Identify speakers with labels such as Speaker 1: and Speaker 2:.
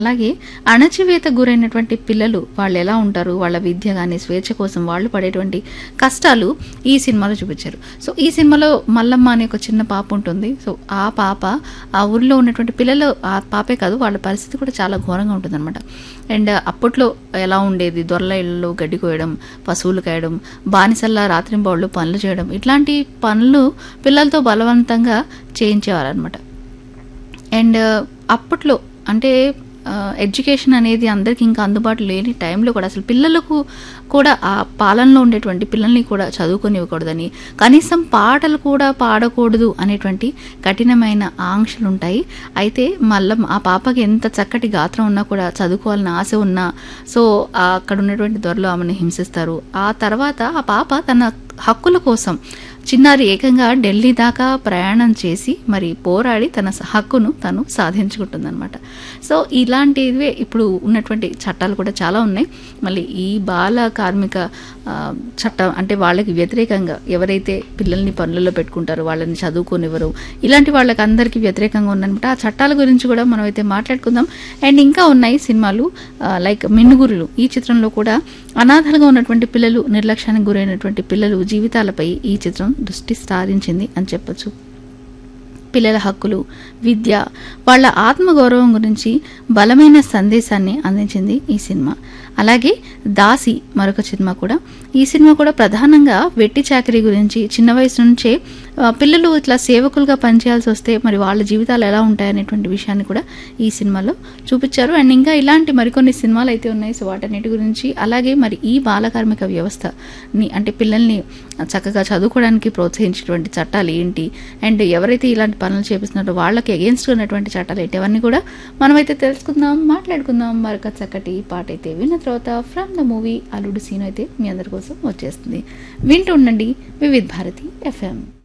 Speaker 1: అలాగే అణచివేత గురైనటువంటి పిల్లలు వాళ్ళు ఎలా ఉంటారు వాళ్ళ విద్య కానీ స్వేచ్ఛ కోసం వాళ్ళు పడేటువంటి కష్టాలు ఈ సినిమాలో చూపించారు సో ఈ సినిమాలో మల్లమ్మ అనే ఒక చిన్న పాప ఉంటుంది సో ఆ పాప ఆ ఊర్లో ఉన్నటువంటి పిల్లలు ఆ పాపే కాదు వాళ్ళ పరిస్థితి కూడా చాలా ఘోరంగా ఉంటుందన్నమాట అండ్ అప్పట్లో ఎలా ఉండేది దొరల ఇళ్ళలో గడ్డి కోయడం పశువులు కాయడం బానిసల్లా రాత్రింబౌళ్ళు పనులు చేయడం ఇట్లాంటి పనులు పిల్లలతో బలవంతంగా చేయించేవారనమాట అండ్ అప్పట్లో అంటే ఎడ్యుకేషన్ అనేది అందరికీ ఇంకా అందుబాటులో లేని టైంలో కూడా అసలు పిల్లలకు కూడా ఆ పాలనలో ఉండేటువంటి పిల్లల్ని కూడా చదువుకొనివ్వకూడదని కనీసం పాటలు కూడా పాడకూడదు అనేటువంటి కఠినమైన ఆంక్షలు ఉంటాయి అయితే మళ్ళీ ఆ పాపకి ఎంత చక్కటి గాత్రం ఉన్నా కూడా చదువుకోవాలని ఆశ ఉన్నా సో ఆ అక్కడ ఉన్నటువంటి దొరలు ఆమెను హింసిస్తారు ఆ తర్వాత ఆ పాప తన హక్కుల కోసం చిన్నారి ఏకంగా ఢిల్లీ దాకా ప్రయాణం చేసి మరి పోరాడి తన హక్కును తను సాధించుకుంటుందన్నమాట సో ఇలాంటివే ఇప్పుడు ఉన్నటువంటి చట్టాలు కూడా చాలా ఉన్నాయి మళ్ళీ ఈ బాల కార్మిక ఆ, చట్టం అంటే వాళ్ళకి వ్యతిరేకంగా ఎవరైతే పిల్లల్ని పనులలో పెట్టుకుంటారో వాళ్ళని చదువుకోనివ్వరు ఇలాంటి వాళ్ళకి అందరికీ వ్యతిరేకంగా ఉందన్నమాట ఆ చట్టాల గురించి కూడా మనం అయితే మాట్లాడుకుందాం అండ్ ఇంకా ఉన్నాయి సినిమాలు లైక్ మిన్నుగురులు ఈ చిత్రంలో కూడా అనాథలుగా ఉన్నటువంటి పిల్లలు నిర్లక్ష్యానికి గురైనటువంటి పిల్లలు జీవితాలపై ఈ చిత్రం దృష్టి సారించింది అని చెప్పొచ్చు పిల్లల హక్కులు విద్య వాళ్ళ ఆత్మగౌరవం గురించి బలమైన సందేశాన్ని అందించింది ఈ సినిమా అలాగే దాసి మరొక సినిమా కూడా ఈ సినిమా కూడా ప్రధానంగా వెట్టి చాకరీ గురించి చిన్న వయసు నుంచే ఆ, పిల్లలు ఇట్లా సేవకులుగా పనిచేయాల్సి వస్తే మరి వాళ్ళ జీవితాలు ఎలా ఉంటాయనేటువంటి విషయాన్ని కూడా ఈ సినిమాలో చూపించారు అండ్ ఇంకా ఇలాంటి మరికొన్ని సినిమాలు అయితే ఉన్నాయి సో వాటన్నిటి గురించి అలాగే మరి ఈ బాల కార్మిక వ్యవస్థని అంటే పిల్లల్ని చక్కగా చదువుకోవడానికి ప్రోత్సహించేటువంటి చట్టాలు ఏంటి అండ్ ఎవరైతే ఇలాంటి పనులు చేపిస్తున్నారో వాళ్ళకి అగేన్స్ట్ ఉన్నటువంటి చట్టాలు ఏంటి అవన్నీ కూడా మనమైతే తెలుసుకుందాం మాట్లాడుకుందాం మరొక చక్కటి పాట అయితే విన్న తర్వాత from the movie Alludu Seenu అయితే మీ అందరి కోసం వచ్చేస్తుంది వింటూ ఉండండి వివిధ్ భారతి ఎఫ్ఎం